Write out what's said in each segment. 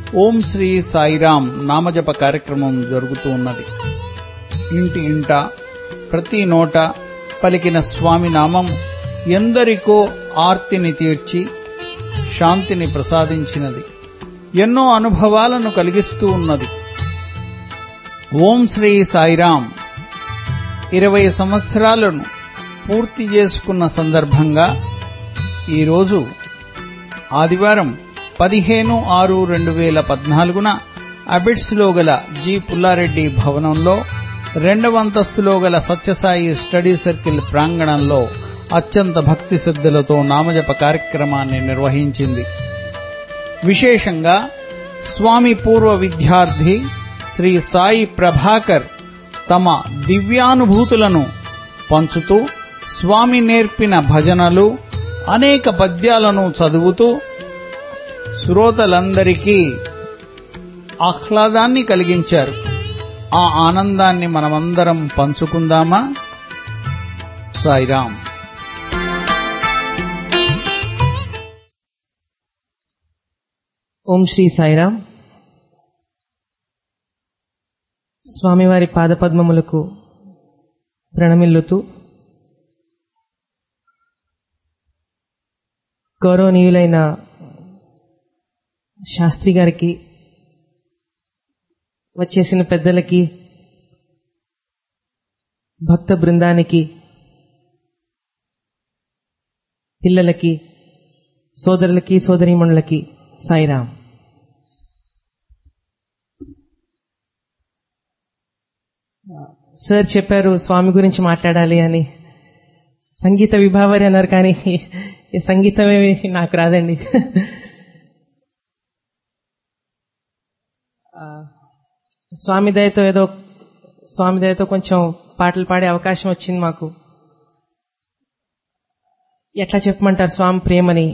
ఓం శ్రీ సాయిరాం నామజప కార్యక్రమం జరుగుతూ ఉన్నది ఇంటి ఇంట ప్రతి నోట పలికిన స్వామి నామం ఎందరికో ఆర్తిని తీర్చి శాంతిని ప్రసాదించినది ఎన్నో అనుభవాలను కలిగిస్తూ ఉన్నది ఓం శ్రీ సాయిరాం ఇరవై సంవత్సరాలను పూర్తి చేసుకున్న సందర్భంగా ఈరోజు ఆదివారం పదిహేను ఆరు రెండు వేల పద్నాలుగున అబిడ్స్లో గల జి పుల్లారెడ్డి భవనంలో రెండవ అంతస్తులో గల సత్యసాయి స్టడీ సర్కిల్ ప్రాంగణంలో అత్యంత భక్తి శ్రద్ధలతో నామజప కార్యక్రమాన్ని నిర్వహించింది విశేషంగా స్వామి పూర్వ విద్యార్థి శ్రీ సాయి ప్రభాకర్ తమ దివ్యానుభూతులను పంచుతూ స్వామి నేర్పిన భజనలు అనేక పద్యాలను చదువుతూ శ్రోతలందరికీ ఆహ్లాదాన్ని కలిగించారు ఆ ఆనందాన్ని మనమందరం పంచుకుందామా సాయిరాం ఓం శ్రీ సాయిరాం స్వామివారి పాదపద్మములకు ప్రణమిల్లుతూ గౌరవనీయులైన శాస్త్రి గారికి వచ్చేసిన పెద్దలకి భక్త బృందానికి పిల్లలకి సోదరులకి సోదరీమణులకి సాయిరాం సార్ చెప్పారు స్వామి గురించి మాట్లాడాలి అని సంగీత విభావరి అన్నారు కానీ ఈ సంగీతమేమి నాకు రాదండి స్వామి దయతో ఏదో స్వామి దయతో కొంచెం పాటలు పాడే అవకాశం వచ్చింది మాకు ఎట్లా చెప్పమంటారు స్వామి ప్రేమని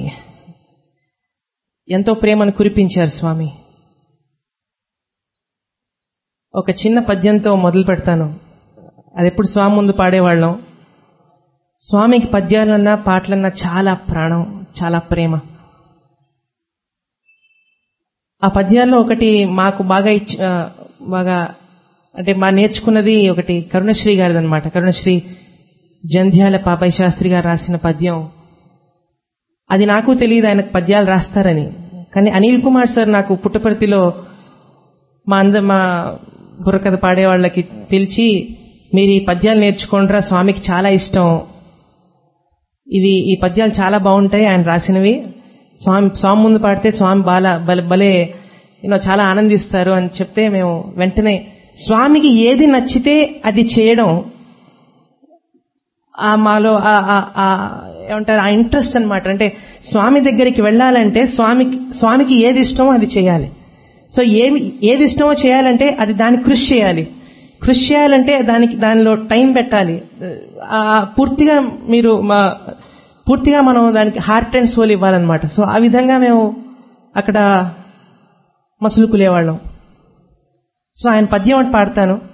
ఎంతో ప్రేమను కురిపించారు స్వామి ఒక చిన్న పద్యంతో మొదలు పెడతాను అది ఎప్పుడు స్వామి ముందు పాడేవాళ్ళం స్వామికి పద్యాలన్నా పాటలన్నా చాలా ప్రాణం చాలా ప్రేమ ఆ పద్యాల్లో ఒకటి మాకు బాగా ఇచ్చ బాగా అంటే మా నేర్చుకున్నది ఒకటి కరుణశ్రీ గారిది అనమాట కరుణశ్రీ జంధ్యాల పాపయ్య శాస్త్రి గారు రాసిన పద్యం అది నాకు తెలియదు ఆయనకు పద్యాలు రాస్తారని కానీ అనిల్ కుమార్ సార్ నాకు పుట్టపర్తిలో మా అంద మా బుర్రకథ పాడే వాళ్ళకి పిలిచి మీరు ఈ పద్యాలు నేర్చుకోండిరా స్వామికి చాలా ఇష్టం ఇవి ఈ పద్యాలు చాలా బాగుంటాయి ఆయన రాసినవి స్వామి స్వామి ముందు పాడితే స్వామి బాల బల భలే యూనో చాలా ఆనందిస్తారు అని చెప్తే మేము వెంటనే స్వామికి ఏది నచ్చితే అది చేయడం ఆ మాలో ఏమంటారు ఆ ఇంట్రెస్ట్ అనమాట అంటే స్వామి దగ్గరికి వెళ్ళాలంటే స్వామికి స్వామికి ఏది ఇష్టమో అది చేయాలి సో ఏమి ఏది ఇష్టమో చేయాలంటే అది దానికి కృషి చేయాలి కృషి చేయాలంటే దానికి దానిలో టైం పెట్టాలి పూర్తిగా మీరు మా పూర్తిగా మనం దానికి హార్ట్ అండ్ సోల్ ఇవ్వాలన్నమాట సో ఆ విధంగా మేము అక్కడ మసులుకులేవాళ్ళం సో ఆయన పద్యం ఒకటి పాడతాను